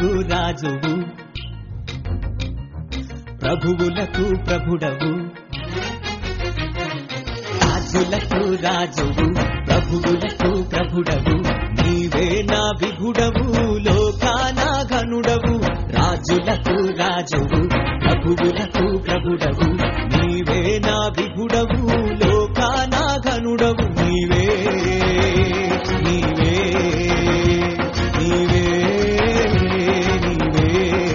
రాజులకు రాజువు ప్రభువులకు ప్రభుడవు రాజులకు రాజువు ప్రభువులకు ప్రభుడవు నీవే నా విభుడవు లోకాన ఘనుడవు రాజులకు రాజువు ప్రభువులకు ప్రభుడవు నీవే నా విభుడవు లోకాన ఘనుడవు నీవే నీవే నీవే నీవే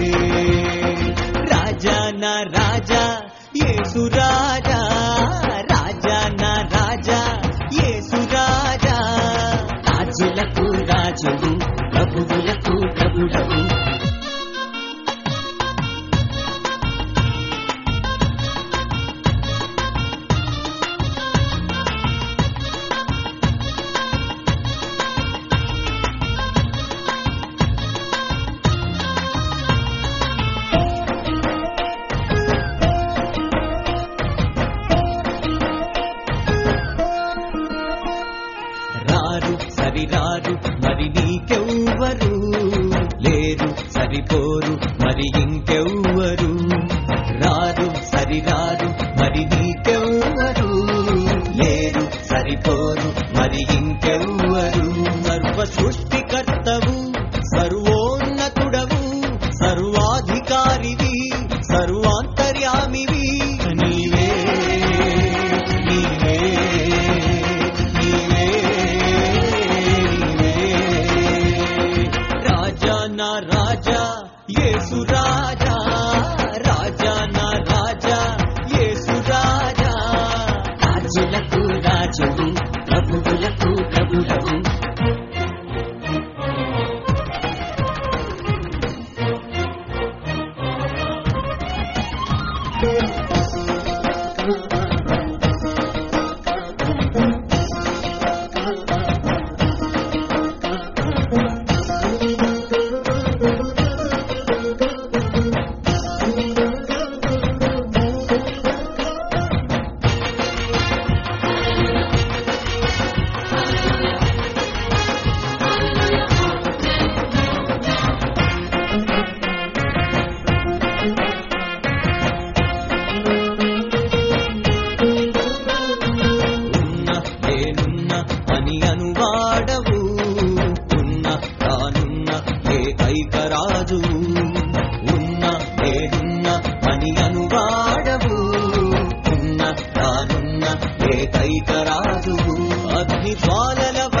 రాజా నా రాజా యేసు రాజా రాజా నా రాజా యేసు రాజా రాజులకు రాజువు ప్రభువులకు ప్రభుడవు రారు సరిరారు మరి నీకెవ్వరు లేరు సరిపోరు మరి ఇంకెవ్వరు రారు సరిరారు మరి నీకెవ్వరు లేరు సరిపోరు మరి ఇంకెవ్వరు సర్వ సృష్టికర్తవు సర్వోన్నతుడవు సర్వాధికారివి సర్వాంతర్యామివి నీవే నీవే నీవే నీవే రాజా నా రాజా యేసు రాజా రాజా నా రాజా యేసు రాజా రాజులకు రాజువు ప్రభువులకు ప్రభుడవు ఉన్న నేనున్న అని అనువాడవు ఉన్న తానున్న ఏకైక రాజు ఉన్న నేనున్న అని అనువాడవు ఉన్న తానున్న ఏకైక రాజు అగ్ని జ్వాలల